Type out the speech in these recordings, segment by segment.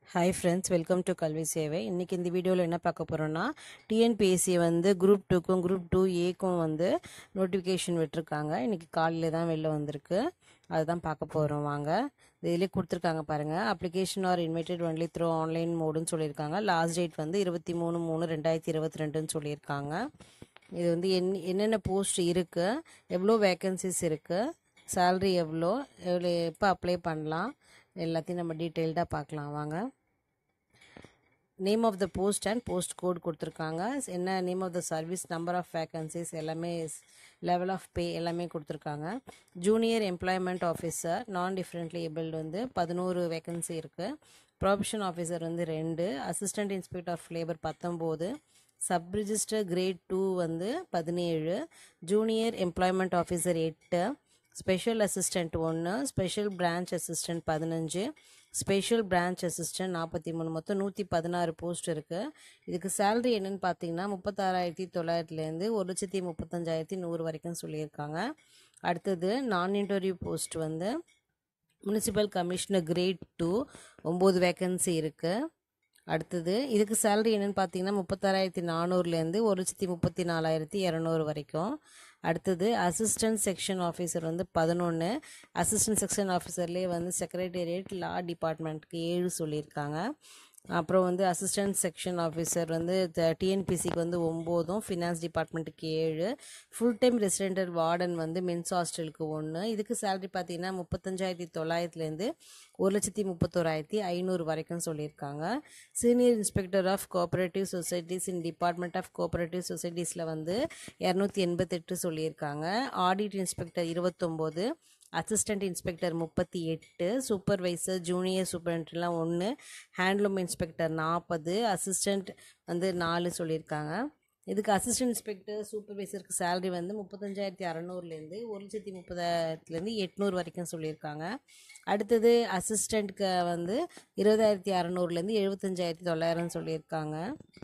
hi friends welcome to கல்வி சேவை இன்றைக்கி இந்த வீடியோவில் என்ன பார்க்க போகிறோன்னா டிஎன்பிஎஸ்சி வந்து குரூப் டூக்கும் குரூப் டூ ஏக்கும் வந்து நோட்டிஃபிகேஷன் விட்டுருக்காங்க இன்றைக்கி காலையில் தான் வெளில வந்திருக்கு அதுதான் பார்க்க போகிறோம் வாங்க இதிலே கொடுத்துருக்காங்க பாருங்கள் application are invited only through online மோடுன்னு சொல்லியிருக்காங்க லாஸ்ட் டேட் வந்து இருபத்தி மூணு மூணு ரெண்டாயிரத்தி இருபத்தி ரெண்டுன்னு சொல்லியிருக்காங்க இது வந்து என் என்னென்ன போஸ்ட் இருக்குது எவ்வளோ வேக்கன்சிஸ் இருக்குது சேல்ரி எவ்வளோ எவ்வளோ எப்போ அப்ளை பண்ணலாம் எல்லாத்தையும் நம்ம டீட்டெயில்டாக பார்க்கலாம் வாங்க name of the post and post code கொடுத்துருக்காங்க என்ன name of the service number of vacancies எல்லாமே லெவல் ஆஃப் பே எல்லாமே கொடுத்துருக்காங்க junior employment officer non differently abled வந்து பதினோரு வேக்கன்சி இருக்குது ப்ரொஃபஷன் ஆஃபீஸர் வந்து ரெண்டு அசிஸ்டன்ட் இன்ஸ்பெக்டர் ஆஃப் லேபர் பத்தொம்போது சப் ரிஜிஸ்டர் கிரேட் டூ வந்து பதினேழு ஜூனியர் எம்ப்ளாய்மெண்ட் ஆஃபீஸர் எட்டு ஸ்பெஷல் அசிஸ்டண்ட் ஒன்று ஸ்பெஷல் பிரான்ச் அசிஸ்டண்ட் பதினஞ்சு ஸ்பெஷல் பிரான்ச் அசிஸ்டன்ட் நாற்பத்தி மூணு மொத்தம் நூற்றி பதினாறு போஸ்ட் இருக்குது இதுக்கு சேலரி என்னென்னு பார்த்தீங்கன்னா முப்பத்தாறாயிரத்தி தொள்ளாயிரத்துலேருந்து ஒரு லட்சத்தி முப்பத்தஞ்சாயிரத்தி நூறு வரைக்கும் சொல்லியிருக்காங்க அடுத்தது நான் இன்டர்வியூ போஸ்ட் வந்து முனிசிபல் கமிஷனர் கிரேட் டூ ஒம்பது வேக்கன்சி இருக்குது அடுத்தது இதுக்கு சேலரி என்னென்னு பார்த்தீங்கன்னா முப்பத்தாறாயிரத்தி நானூறுலேருந்து ஒரு லட்சத்தி முப்பத்தி நாலாயிரத்தி இரநூறு வரைக்கும் அடுத்தது அசிஸ்டன்ட் செக்ஷன் ஆஃபீஸர் வந்து பதினொன்று அசிஸ்டன்ட் செக்ஷன் ஆஃபீஸர்லேயே வந்து செக்ரட்டேரியட் லா டிபார்ட்மெண்ட்க்கு ஏழு சொல்லியிருக்காங்க அப்புறம் வந்து அசிஸ்டன்ட் செக்ஷன் ஆஃபீஸர் வந்து டிஎன்பிசிக்கு வந்து ஒம்போதும் ஃபினான்ஸ் டிபார்ட்மெண்ட்டுக்கு ஏழு ஃபுல் டைம் ரெசிடென்டல் வார்டன் வந்து மென்ஸ் ஹாஸ்டலுக்கு ஒன்று இதுக்கு சேலரி பார்த்தீங்கன்னா முப்பத்தஞ்சாயிரத்தி தொள்ளாயிரத்துலேருந்து ஒரு லட்சத்தி முப்பத்தோராயிரத்தி ஐநூறு வரைக்கும் சொல்லியிருக்காங்க senior inspector of cooperative societies in department of cooperative சொசைட்டிஸில் வந்து இரநூத்தி எண்பத்தெட்டு சொல்லியிருக்காங்க ஆடிட் இன்ஸ்பெக்டர் இருபத்தொம்போது அசிஸ்டண்ட் இன்ஸ்பெக்டர் முப்பத்தி எட்டு சூப்பர்வைசர் ஜூனியர் சூப்பரண்ட்லாம் ஒன்று ஹேண்ட்லூம் இன்ஸ்பெக்டர் நாற்பது அசிஸ்டண்ட் வந்து நாலு சொல்லியிருக்காங்க இதுக்கு அசிஸ்டன்ட் இன்ஸ்பெக்டர் சூப்பர்வைசருக்கு சேலரி வந்து முப்பத்தஞ்சாயிரத்தி அறநூறுலேருந்து ஒரு லட்சத்தி முப்பதாயிரத்துலேருந்து எட்நூறு வரைக்கும் சொல்லியிருக்காங்க அடுத்தது அசிஸ்டண்ட்க்கு வந்து இருபதாயிரத்தி அறநூறுலேருந்து எழுபத்தஞ்சாயிரத்தி தொள்ளாயிரம் சொல்லியிருக்காங்க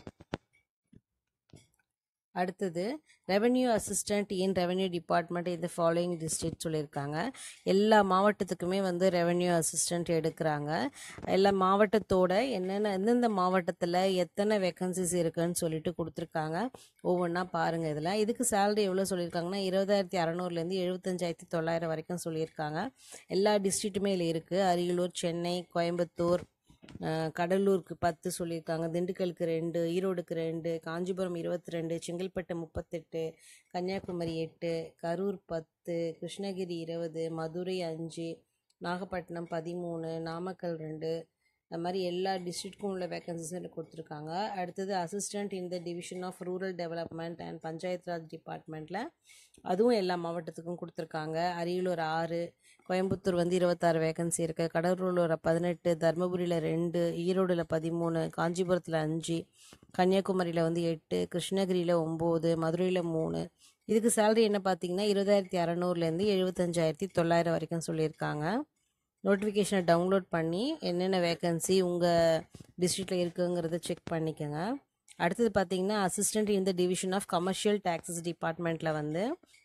அடுத்தது revenue assistant in revenue department இந்த ஃபாலோயிங் டிஸ்ட்ரிக்ட் சொல்லியிருக்காங்க எல்லா மாவட்டத்துக்குமே வந்து ரெவென்யூ அசிஸ்டண்ட் எடுக்கிறாங்க எல்லா மாவட்டத்தோட என்னென்ன எந்தெந்த மாவட்டத்தில் எத்தனை வேக்கன்சிஸ் இருக்குன்னு சொல்லிட்டு கொடுத்துருக்காங்க ஒவ்வொன்றா பாருங்கள் இதில் இதுக்கு சேலரி எவ்வளோ சொல்லியிருக்காங்கன்னா இருபதாயிரத்தி அறநூறுலேருந்து எழுபத்தஞ்சாயிரத்தி தொள்ளாயிரம் வரைக்கும் சொல்லியிருக்காங்க எல்லா டிஸ்ட்ரிக்ட்டுமே இதில் இருக்குது அரியலூர் சென்னை கோயம்புத்தூர் கடலூருக்கு பத்து சொல்லியிருக்காங்க திண்டுக்கலுக்கு ரெண்டு ஈரோடுக்கு ரெண்டு காஞ்சிபுரம் இருபத்தி ரெண்டு செங்கல்பட்டு முப்பத்தெட்டு கன்னியாகுமரி எட்டு கரூர் பத்து கிருஷ்ணகிரி இருபது மதுரை அஞ்சு நாகப்பட்டினம் பதிமூணு நாமக்கல் ரெண்டு அது மாதிரி எல்லா டிஸ்ட்ரிக்ட்க்கும் உள்ள வேக்கன்சிஸும் கொடுத்துருக்காங்க அடுத்தது assistant in the division of rural development and panchayat raj டிபார்ட்மெண்ட்டில் அதுவும் எல்லா மாவட்டத்துக்கும் கொடுத்துருக்காங்க அரியலூர் ஆறு கோயம்புத்தூர் வந்து இருபத்தாறு வேகன்சி இருக்குது கடலூரில் பதினெட்டு தருமபுரியில் ரெண்டு ஈரோடில் பதிமூணு காஞ்சிபுரத்தில் அஞ்சு கன்னியாகுமரியில் வந்து எட்டு கிருஷ்ணகிரியில் ஒம்பது மதுரையில் மூணு இதுக்கு சேலரி என்ன பார்த்தீங்கன்னா இருபதாயிரத்தி அறநூறுலேருந்து எழுபத்தஞ்சாயிரத்தி தொள்ளாயிரம் வரைக்கும் சொல்லியிருக்காங்க நோட்டிஃபிகேஷனை டவுன்லோட் பண்ணி என்னென்ன வேக்கன்சி உங்கள் டிஸ்ட்ரிக்டில் இருக்குங்கிறத செக் பண்ணிக்கோங்க அடுத்தது பார்த்தீங்கன்னா assistant in the division of commercial taxes டிபார்ட்மெண்ட்டில் வந்து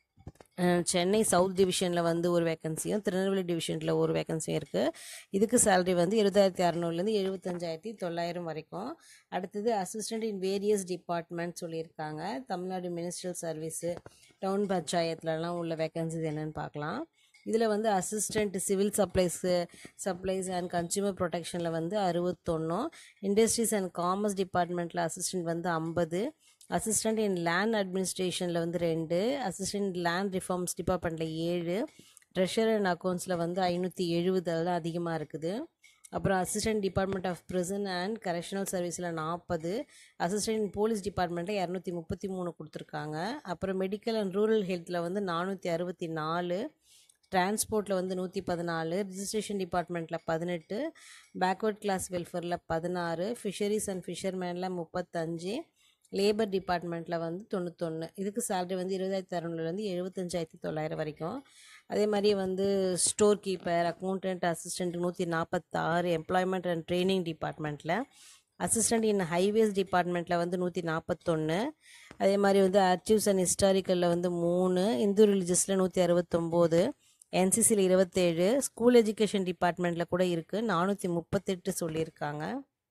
சென்னை சவுத் டிவிஷனில் வந்து ஒரு வேக்கன்சியும் திருநெல்வேலி டிவிஷனில் ஒரு வேக்கன்சியும் இருக்குது இதுக்கு சேலரி வந்து இருபதாயிரத்தி அறநூறுலேருந்து எழுபத்தஞ்சாயிரத்தி தொள்ளாயிரம் வரைக்கும் அடுத்தது அசிஸ்டண்ட் இன் வேரியஸ் டிபார்ட்மெண்ட் சொல்லியிருக்காங்க தமிழ்நாடு மினிஸ்ட்ரல் சர்வீஸு டவுன் பஞ்சாயத்துலலாம் உள்ள வேக்கன்சிஸ் என்னென்னு பார்க்கலாம் இதில் வந்து assistant civil supplies supplies and consumer ப்ரொடெக்ஷனில் வந்து அறுபத்தொன்னும் இண்டஸ்ட்ரீஸ் அண்ட் காமர்ஸ் டிபார்ட்மெண்ட்டில் அசிஸ்டண்ட் வந்து ஐம்பது அசிஸ்டண்ட் இன் லேண்ட் அட்மினிஸ்ட்ரேஷனில் வந்து ரெண்டு அசிஸ்டண்ட் லேண்ட் ரிஃபார்ம்ஸ் டிபார்ட்மெண்ட்டில் ஏழு ட்ரெஷர் அண்ட் அக்கௌண்ட்ஸில் வந்து ஐநூற்றி எழுபது அதெல்லாம் அதிகமாக இருக்குது அப்புறம் assistant department of prison and correctional சர்வீஸில் நாற்பது அசிஸ்டன்ட் போலீஸ் டிபார்ட்மெண்ட்டில் இரநூத்தி முப்பத்தி மூணு கொடுத்துருக்காங்க அப்புறம் மெடிக்கல் அண்ட் ரூரல் ஹெல்த்தில் வந்து நானூற்றி அறுபத்தி நாலு டிரான்ஸ்போர்ட்டில் வந்து நூற்றி பதினாலு ரிஜிஸ்ட்ரேஷன் டிபார்ட்மெண்ட்டில் பதினெட்டு பேக்வர்ட் கிளாஸ் வெல்ஃபேரில் பதினாறு ஃபிஷரிஸ் அண்ட் ஃபிஷர்மேனில் முப்பத்தஞ்சு லேபர் டிபார்ட்மெண்ட்டில் வந்து தொண்ணூத்தொன்று இதுக்கு சேலரி வந்து இருபதாயிரத்தி அறநூறுலேருந்து எழுபத்தஞ்சாயிரத்தி தொள்ளாயிரம் வரைக்கும் அதே மாதிரி வந்து ஸ்டோர் கீப்பர் அக்கௌண்டன்ட் அசிஸ்டண்ட் நூற்றி நாற்பத்தாறு எம்ப்ளாய்மெண்ட் அண்ட் ட்ரைனிங் டிபார்ட்மெண்ட்டில் அசிஸ்டண்ட் இன் ஹைவேஸ் டிபார்ட்மெண்ட்டில் வந்து நூற்றி நாற்பத்தொன்று அதே மாதிரி வந்து அர்ச்சிவ்ஸ் அண்ட் ஹிஸ்டாரிக்கலில் வந்து மூணு இந்து ரிலிஜியஸில் நூற்றி அறுபத்தொம்போது என்சிசியில் இருபத்தேழு ஸ்கூல் எஜுகேஷன் டிபார்ட்மெண்ட்டில் கூட இருக்குது நானூற்றி முப்பத்தெட்டு சொல்லியிருக்காங்க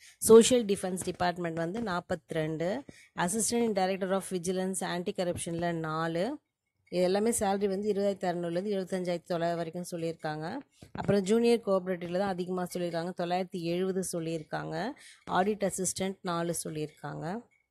சோஷியல் டிஃபென்ஸ் டிபார்ட்மெண்ட் வந்து நாற்பத்தி ரெண்டு assistant director of vigilance anti கரப்ஷனில் நாலு இது எல்லாமே சேலரி வந்து இருபதாயிரத்தி அறநூறுலேருந்து இருபத்தஞ்சாயிரத்தி தொள்ளாயிரம் வரைக்கும் சொல்லியிருக்காங்க அப்புறம் ஜூனியர் கோஆப்ரேட்டிவில் தான் அதிகமாக சொல்லியிருக்காங்க தொள்ளாயிரத்தி எழுபது சொல்லியிருக்காங்க ஆடிட் அசிஸ்டண்ட் நாலு சொல்லியிருக்காங்க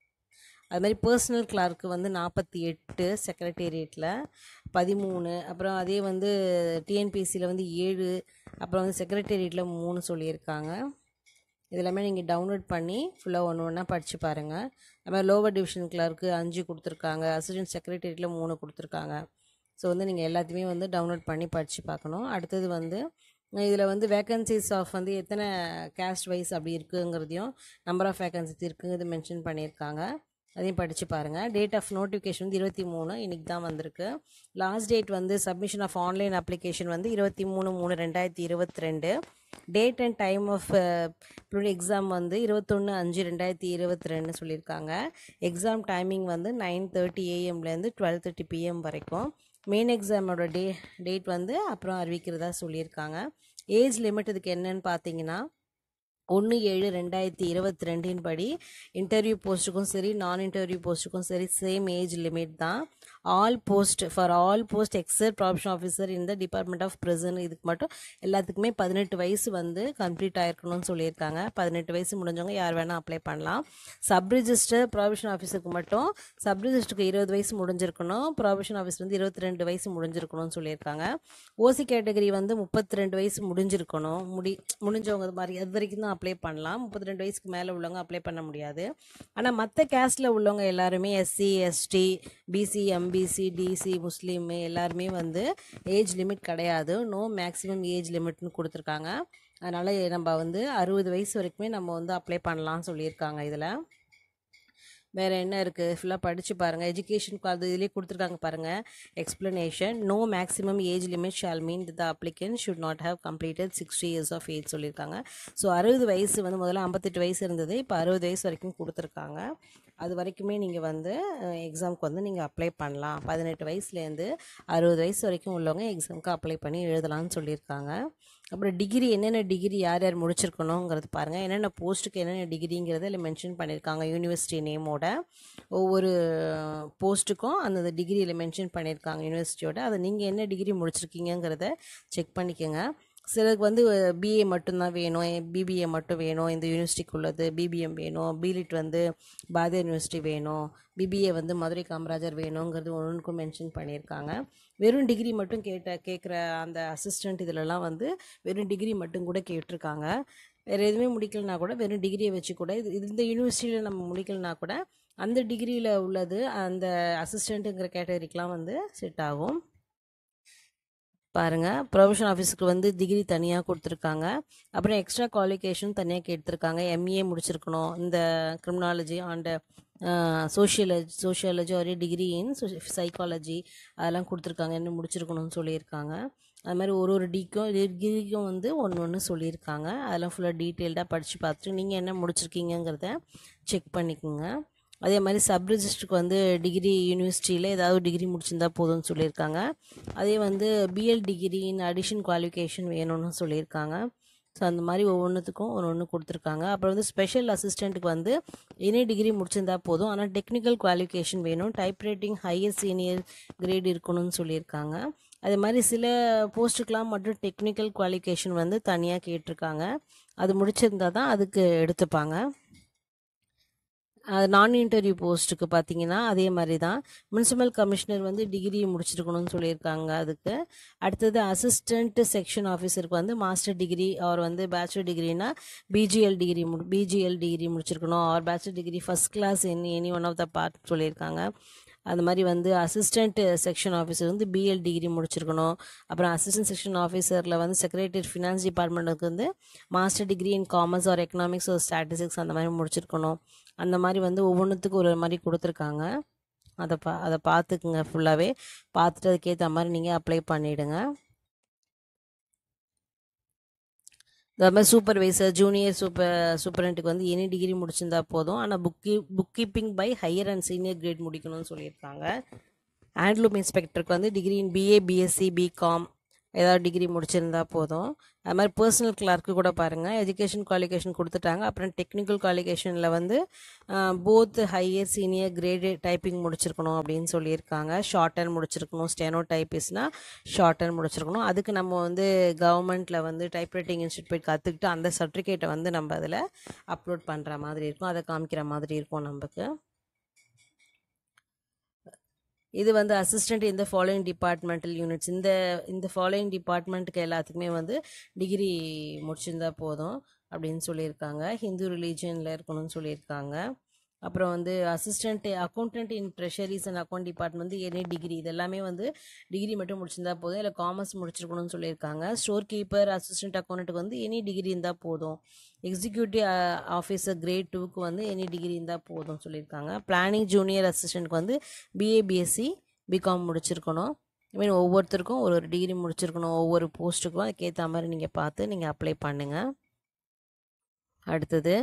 அது மாதிரி பர்சனல் கிளார்க்கு வந்து நாற்பத்தி எட்டு செக்ரட்டேரியட்டில் பதிமூணு அப்புறம் அதே வந்து டிஎன்பிஎஸ்சியில் வந்து ஏழு அப்புறம் வந்து செக்ரட்டேரியட்டில் மூணு சொல்லியிருக்காங்க இதெல்லாமே நீங்கள் டவுன்லோட் பண்ணி ஃபுல்லாக ஒன்று ஒன்றா படித்து பாருங்கள் அது மாதிரி லோவர் டிவிஷன் கிளார்க்கு அஞ்சு கொடுத்துருக்காங்க அசிஸ்டன்ட் செக்ரட்டேரியட்டில் மூணு கொடுத்துருக்காங்க ஸோ வந்து நீங்கள் எல்லாத்தையுமே வந்து டவுன்லோட் பண்ணி படித்து பார்க்கணும் அடுத்தது வந்து இதில் வந்து வேக்கன்சிஸ் ஆஃப் வந்து எத்தனை கேஸ்ட் வைஸ் அப்படி இருக்குங்கிறதையும் நம்பர் ஆஃப் வேக்கன்சிஸ் இருக்குங்கிறது மென்ஷன் பண்ணியிருக்காங்க அதையும் படித்து பாருங்கள் டேட் ஆஃப் நோட்டிஃபிகேஷன் வந்து இருபத்தி மூணு இன்றைக்கி தான் வந்திருக்கு லாஸ்ட் டேட் வந்து சப்மிஷன் ஆஃப் ஆன்லைன் அப்ளிகேஷன் வந்து இருபத்தி மூணு மூணு ரெண்டாயிரத்தி இருபத்தி ரெண்டு date and time of exam வந்து இருபத்தொன்று அஞ்சு ரெண்டாயிரத்தி இருபத்தி ரெண்டு சொல்லியிருக்காங்க எக்ஸாம் டைமிங் வந்து நைன் தேர்ட்டி ஏஎம்லேருந்து டுவெல் தேர்ட்டி பிஎம் வரைக்கும் மெயின் எக்ஸாமோட டே டேட் வந்து அப்புறம் அறிவிக்கிறதா சொல்லியிருக்காங்க ஏஜ் லிமிட் இதுக்கு என்னன்னு பார்த்தீங்கன்னா ஒன்று ஏழு ரெண்டாயிரத்தி இருபத்தி ரெண்டின் படி இன்டர்வியூ போஸ்ட்டுக்கும் சரி நான் இன்டர்வியூ போஸ்ட்டுக்கும் சரி சேம் ஏஜ் லிமிட் தான் all post for all post except probation officer இந்த டிபார்ட்மெண்ட் ஆஃப் ப்ரிசன் இதுக்கு மட்டும் எல்லாத்துக்குமே பதினெட்டு வயசு வந்து கம்ப்ளீட் ஆயிருக்கணும்னு சொல்லியிருக்காங்க பதினெட்டு வயசு முடிஞ்சவங்க யார் வேணால் அப்ளை பண்ணலாம் சப் ரிஜிஸ்டர் ப்ராவிஷன் ஆஃபீஸருக்கு மட்டும் சப் ரிஜிஸ்டருக்கு இருபது வயசு முடிஞ்சிருக்கணும் ப்ராவிஷன் ஆஃபீஸ் வந்து இருபத்தி ரெண்டு வயசு முடிஞ்சிருக்கணும்னு சொல்லியிருக்காங்க ஓசி கேட்டகரி வந்து முப்பத்தி ரெண்டு வயசு முடிஞ்சிருக்கணும் முடி முடிஞ்சவங்க இது மாதிரி அது வரைக்கும் தான் அப்ளை பண்ணலாம் முப்பத்தி ரெண்டு வயசுக்கு மேலே உள்ளவங்க அப்ளை பண்ண முடியாது ஆனால் மற்ற கேஸ்டில் உள்ளவங்க எல்லாருமே SC ST BC MBC DC Muslim எல்லாருமே வந்து ஏஜ் லிமிட் கிடையாது நோ மேக்ஸிமம் ஏஜ் லிமிட்னு கொடுத்துருக்காங்க அதனால் நம்ம வந்து அறுபது வயசு வரைக்குமே நம்ம வந்து அப்ளை பண்ணலாம்னு சொல்லியிருக்காங்க இதில் வேறு என்ன இருக்குது ஃபுல்லாக படித்து பாருங்கள் எஜுகேஷன் அது இதிலே கொடுத்துருக்காங்க பாருங்கள் explanation no maximum age limit shall mean the applicant should not have completed sixty years of age சொல்லியிருக்காங்க ஸோ அறுபது வயசு வந்து முதல்ல ஐம்பத்தெட்டு வயசு இருந்தது இப்போ அறுபது வயசு வரைக்கும் கொடுத்துருக்காங்க அது வரைக்குமே நீங்கள் வந்து எக்ஸாமுக்கு வந்து நீங்கள் அப்ளை பண்ணலாம் பதினெட்டு வயசுலேருந்து அறுபது வயசு வரைக்கும் உள்ளவங்க எக்ஸாமுக்கு அப்ளை பண்ணி எழுதலாம்னு சொல்லியிருக்காங்க அப்புறம் டிகிரி என்னென்ன டிகிரி யார் யார் முடிச்சிருக்கணுங்கிறது பாருங்கள் என்னென்ன போஸ்ட்டுக்கு என்னென்ன டிகிரிங்கிறத இல்லை மென்ஷன் பண்ணியிருக்காங்க யூனிவர்சிட்டி நேமோட ஒவ்வொரு போஸ்ட்டுக்கும் அந்தந்த டிகிரியில் மென்ஷன் பண்ணியிருக்காங்க யூனிவர்சிட்டியோட அதை நீங்கள் என்ன டிகிரி முடிச்சிருக்கீங்கிறத செக் பண்ணிக்கோங்க சிலருக்கு வந்து பிஏ மட்டும்தான் வேணும் பிபிஏ மட்டும் வேணும் இந்த யூனிவர்சிட்டிக்கு உள்ளது பிபிஎம் வேணும் பிலிட் வந்து பாரதிய யூனிவர்சிட்டி வேணும் பிபிஏ வந்து மதுரை காமராஜர் வேணுங்கிறது ஒன்றுக்கும் மென்ஷன் பண்ணியிருக்காங்க வெறும் டிகிரி மட்டும் கேட்ட கேட்குற அந்த அசிஸ்டண்ட் இதிலலாம் வந்து வெறும் டிகிரி மட்டும் கூட கேட்டிருக்காங்க வேறு எதுவுமே முடிக்கலனா கூட வெறும் டிகிரியை வச்சு கூட இது இந்த யூனிவர்சிட்டியில் நம்ம முடிக்கலனா கூட அந்த டிகிரியில் உள்ளது அந்த அசிஸ்டண்ட்டுங்கிற கேட்டகரிக்கெலாம் வந்து செட் ஆகும் பாருங்கள் ப்ரொஃபஷன் ஆஃபீஸுக்கு வந்து டிகிரி தனியாக கொடுத்துருக்காங்க அப்புறம் எக்ஸ்ட்ரா குவாலிஃபிகேஷன் தனியாக கேட்டிருக்காங்க எம்ஏ முடிச்சிருக்கணும் இந்த கிரிமினாலஜி ஆண்ட சோஷியலஜி சோஷியாலஜி ஒரு டிகிரி இன் சைக்காலஜி அதெல்லாம் கொடுத்துருக்காங்க என்ன முடிச்சிருக்கணும்னு சொல்லியிருக்காங்க அது மாதிரி ஒரு ஒரு டிக்கும் டிகிரிக்கும் வந்து ஒன்று ஒன்று சொல்லியிருக்காங்க அதெல்லாம் ஃபுல்லாக டீட்டெயில்டாக படித்து பார்த்துட்டு நீங்கள் என்ன முடிச்சிருக்கீங்கிறத செக் பண்ணிக்கோங்க அதே மாதிரி சப் ரிஜிஸ்டருக்கு வந்து டிகிரி யூனிவர்சிட்டியில் ஏதாவது டிகிரி முடிச்சிருந்தா போதும்னு சொல்லியிருக்காங்க அதே வந்து BL degree in addition qualification வேணும்னு சொல்லியிருக்காங்க ஸோ அந்த மாதிரி ஒவ்வொன்றுத்துக்கும் ஒன்று ஒன்று கொடுத்துருக்காங்க அப்புறம் வந்து ஸ்பெஷல் அசிஸ்டண்ட்டுக்கு வந்து எனி டிகிரி முடிச்சிருந்தா போதும் ஆனால் டெக்னிக்கல் குவாலிஃபிகேஷன் வேணும் type writing higher senior grade இருக்கணும்னு சொல்லியிருக்காங்க அதே மாதிரி சில போஸ்ட்டுக்கெலாம் மட்டும் டெக்னிக்கல் குவாலிஃபிகேஷன் வந்து தனியாக கேட்டிருக்காங்க அது முடிச்சிருந்தா தான் அதுக்கு எடுத்துப்பாங்க நான் இன்டர்வியூ போஸ்ட்டுக்கு பார்த்தீங்கன்னா அதே மாதிரி தான் முனிசிபல் கமிஷனர் வந்து டிகிரி முடிச்சிருக்கணும்னு சொல்லியிருக்காங்க அதுக்கு அடுத்தது அசிஸ்டண்ட் செக்ஷன் ஆஃபீஸருக்கு வந்து மாஸ்டர் டிகிரி அவர் வந்து பேச்சுலர் டிகிரினா பிஜிஎல் டிகிரி மு பிஜிஎல் டிகிரி முடிச்சிருக்கணும் or bachelor degree first class in any one of the part சொல்லியிருக்காங்க அந்த மாதிரி வந்து அசிஸ்டண்ட் செக்ஷன் ஆஃபீஸர் வந்து பிஎல் டிகிரி முடிச்சிருக்கணும் அப்புறம் அசிஸ்டன்ட் செக்ஷன் ஆஃபீஸரில் வந்து செக்ரட்டரி ஃபினான்ஸ் டிபார்ட்மெண்ட்டுக்கு வந்து master degree in commerce or economics or statistics அந்த மாதிரி முடிச்சிருக்கணும் அந்த மாதிரி வந்து ஒவ்வொன்றுத்துக்கும் ஒரு மாதிரி கொடுத்துருக்காங்க அதை பா அதை பார்த்துக்குங்க ஃபுல்லாகவே பார்த்துட்டு அதுக்கேற்ற மாதிரி நீங்கள் அப்ளை பண்ணிவிடுங்க இந்த மாதிரி சூப்பர்வைசர் ஜூனியர் சூப்பர் சூப்பரண்ட்டுக்கு வந்து எனி டிகிரி முடிச்சிருந்தா போதும் ஆனால் book book keeping by higher and senior grade முடிக்கணும்னு சொல்லியிருக்காங்க ஹேண்ட்லூம் இன்ஸ்பெக்டருக்கு வந்து degree in BA BSc BCom ஏதாவது டிகிரி முடிச்சிருந்தா போதும் அது மாதிரி பர்சனல் கிளார்க்கு கூட பாருங்கள் எஜுகேஷன் குவாலிஃபிகேஷன் கொடுத்துட்டாங்க அப்புறம் டெக்னிக்கல் குவாலிஃபிகேஷனில் வந்து both higher senior grade typing முடிச்சிருக்கணும் அப்படின்னு சொல்லியிருக்காங்க ஷார்ட் ஹேண்ட் முடிச்சிருக்கணும் ஸ்டெனோ டைப்பிஸ்னால் ஷார்ட் ஹேண்ட் முடிச்சிருக்கணும் அதுக்கு நம்ம வந்து கவர்மெண்ட்டில் வந்து டைப்ரைட்டிங் இன்ஸ்டியூட் போய் கற்றுக்கிட்டு அந்த சர்டிஃபிகேட்டை வந்து நம்ம அதில் அப்லோட் பண்ணுற மாதிரி இருக்கும் அதை காமிக்கிற மாதிரி இருக்கும் நமக்கு இது வந்து அசிஸ்டண்ட் இந்த ஃபாலோயிங் டிபார்ட்மெண்டல் யூனிட்ஸ் இந்த இந்த ஃபாலோயிங் டிபார்ட்மெண்ட்டுக்கு எல்லாத்துக்குமே வந்து டிகிரி முடிச்சிருந்தா போதும் அப்படின்னு சொல்லியிருக்காங்க ஹிந்து ரிலீஜியனில் இருக்கணும்னு சொல்லியிருக்காங்க அப்புறம் வந்து assistant accountant in treasuries and account department வந்து எனி டிகிரி இதெல்லாமே வந்து டிகிரி மட்டும் முடிச்சிருந்தா போதும் இல்லை காமர்ஸ் முடிச்சிருக்கணும்னு சொல்லியிருக்காங்க ஸ்டோர் கீப்பர் அசிஸ்டன்ட் அக்கௌண்ட்டுக்கு வந்து எனி டிகிரி இருந்தால் போதும் எக்ஸிக்யூட்டிவ் ஆஃபீஸர் கிரேட் டூக்கு வந்து எனி டிகிரி இருந்தால் போதும் சொல்லியிருக்காங்க பிளானிங் ஜூனியர் அசிஸ்டண்ட்க்கு வந்து பிஏ பிஎஸ்சி பிகாம் முடிச்சிருக்கணும் ஐ மீன் ஒவ்வொருத்தருக்கும் ஒரு ஒரு டிகிரி முடிச்சிருக்கணும் ஒவ்வொரு போஸ்ட்டுக்கும் அதுக்கேற்ற மாதிரி நீங்கள் பார்த்து நீங்கள் அப்ளை பண்ணுங்கள் அடுத்தது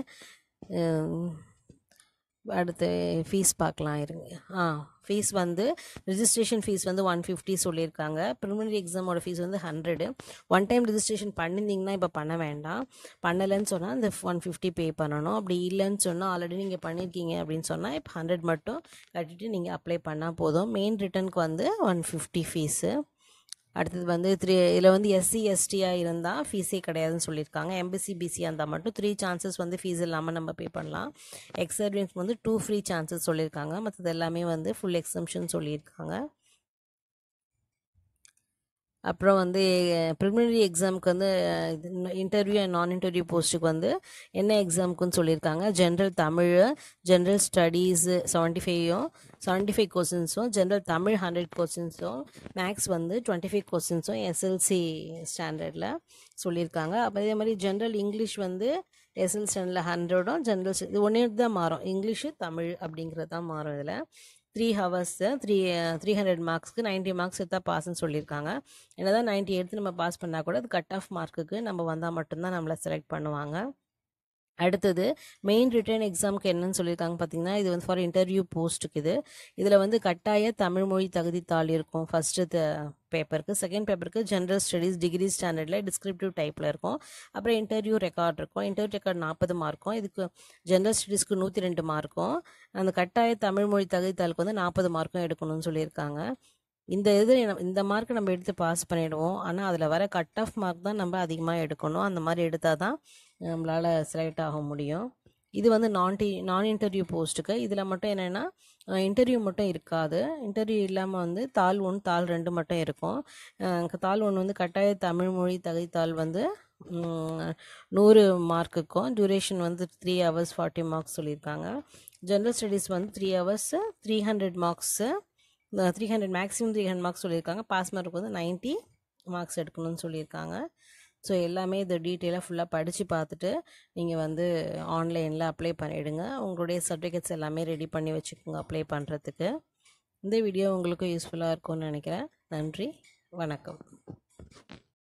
அடுத்து ஃபீஸ் பார்க்கலாம் இருங்க ஆ ஃபீஸ் வந்து ரிஜிஸ்ட்ரேஷன் ஃபீஸ் வந்து ஒன் ஃபிஃப்டி சொல்லியிருக்காங்க ப்ரிலிமினரி எக்ஸாமோட ஃபீஸ் வந்து ஹண்ட்ரடு ஒன் டைம் ரிஜிஸ்ட்ரேஷன் பண்ணியிருந்தீங்கன்னா இப்போ பண்ண வேண்டாம் பண்ணலைன்னு சொன்னால் இந்த ஒன் ஃபிஃப்டி பே பண்ணணும் அப்படி இல்லைன்னு சொன்னால் ஆல்ரெடி நீங்கள் பண்ணியிருக்கீங்க அப்படின்னு சொன்னால் இப்போ ஹண்ட்ரட் மட்டும் கட்டிட்டு நீங்கள் அப்ளை பண்ணால் போதும் மெயின் ரிட்டர்னுக்கு வந்து ஒன் ஃபிஃப்டி ஃபீஸு அடுத்தது வந்து த்ரீ இதில் வந்து எஸ்சி எஸ்டியாக இருந்தால் ஃபீஸே கிடையாதுன்னு சொல்லியிருக்காங்க எம்பிசி பிசியாக இருந்தால் மட்டும் த்ரீ சான்சஸ் வந்து ஃபீஸ் இல்லாமல் நம்ம பே பண்ணலாம் எக்ஸ் சர்வீஸ்க்கு வந்து டூ ஃப்ரீ சான்சஸ் சொல்லியிருக்காங்க மற்றது எல்லாமே வந்து ஃபுல் எக்ஸம்ஷன் சொல்லியிருக்காங்க அப்புறம் வந்து ப்ரிலிமினரி எக்ஸாமுக்கு வந்து இன்டர்வியூ அண்ட் நான் இன்டர்வியூ போஸ்ட்டுக்கு வந்து என்ன எக்ஸாமுக்குன்னு சொல்லியிருக்காங்க general Tamil general studies seventy ஃபைவும் செவன்ட்டி ஃபைவ் கொஸ்டின்ஸும் ஜென்ரல் தமிழ் ஹண்ட்ரட் கொஸ்டின்ஸும் மேக்ஸ் வந்து டுவெண்ட்டி ஃபைவ் கொஸ்டின்ஸும் எஸ்எல்சி ஸ்டாண்டர்டில் சொல்லியிருக்காங்க அப்போ இதே மாதிரி ஜென்ரல் இங்கிலீஷ் வந்து எஸ்எல் ஸ்டாண்டர்டில் ஹண்ட்ரடும் ஜென்ரல் இது ஒன்றே தான் மாறும் இங்கிலீஷு தமிழ் அப்படிங்கிறது தான் மாறும் இதில் three hours three three hundred மார்க்ஸ்க்கு நைன்ட்டி மார்க்ஸ் எடுத்தால் பாஸ்ன்னு சொல்லியிருக்காங்க என்ன தான் நைன்ட்டி எடுத்து நம்ம பாஸ் பண்ணால் கூட அது கட் ஆஃப் மார்க்குக்கு நம்ம வந்தால் மட்டும்தான் நம்மளை செலக்ட் பண்ணுவாங்க அடுத்தது மெயின் ரிட்டர்ன் எக்ஸாமுக்கு என்னன்னு சொல்லியிருக்காங்க பார்த்தீங்கன்னா இது வந்து ஃபார் இன்டர்வியூ போஸ்ட்டுக்கு இது இதில் வந்து கட்டாய தமிழ் மொழி தகுதித்தாள் இருக்கும் ஃபஸ்ட்டு பேப்பருக்கு செகண்ட் பேப்பருக்கு ஜென்ரல் ஸ்டடீஸ் டிகிரி ஸ்டாண்டர்டில் டிஸ்கிரிப்டிவ் டைப்பில் இருக்கும் அப்புறம் இன்டர்வியூ ரெக்கார்ட் இருக்கும் இன்டர்வியூ ரெக்கார்ட் நாற்பது மார்க்கும் இதுக்கு ஜென்ரல் ஸ்டடீஸ்க்கு நூற்றி ரெண்டு மார்க்கும் அந்த கட்டாய தமிழ் மொழி தகுதித்தாளுக்கு வந்து நாற்பது மார்க்கும் எடுக்கணும்னு சொல்லியிருக்காங்க இந்த இது இந்த மார்க் நம்ம எடுத்து பாஸ் பண்ணிவிடுவோம் ஆனால் அதில் வர கட் ஆஃப் மார்க் தான் நம்ம அதிகமாக எடுக்கணும் அந்த மாதிரி எடுத்தால் தான் நம்மளால் செலக்ட் ஆக முடியும் இது வந்து நான் டி நான் இன்டர்வியூ போஸ்ட்டுக்கு இதில் மட்டும் என்னென்னா இன்டர்வியூ மட்டும் இருக்காது இன்டர்வியூ இல்லாமல் வந்து தாள் ஒன்று தாள் ரெண்டு மட்டும் இருக்கும் தாள் ஒன்று வந்து கட்டாய தமிழ் மொழி தகுதித்தாள் வந்து நூறு மார்க்குக்கும் டியூரேஷன் வந்து த்ரீ ஹவர்ஸ் ஃபார்ட்டி மார்க்ஸ் சொல்லியிருக்காங்க ஜென்ரல் ஸ்டடீஸ் வந்து three hours three hundred marks three hundred maximum three hundred marks சொல்லியிருக்காங்க பாஸ் மார்க் வந்து நைன்ட்டி மார்க்ஸ் எடுக்கணும்னு சொல்லியிருக்காங்க ஸோ எல்லாமே இது டீட்டெயிலாக ஃபுல்லாக படித்து பார்த்துட்டு நீங்கள் வந்து ஆன்லைனில் அப்ளை பண்ணிவிடுங்க உங்களுடைய சர்டிஃபிகேட்ஸ் எல்லாமே ரெடி பண்ணி வச்சுக்கோங்க அப்ளை பண்ணுறதுக்கு இந்த வீடியோ உங்களுக்கு யூஸ்ஃபுல்லாக இருக்கும்னு நினைக்கிறேன் நன்றி வணக்கம்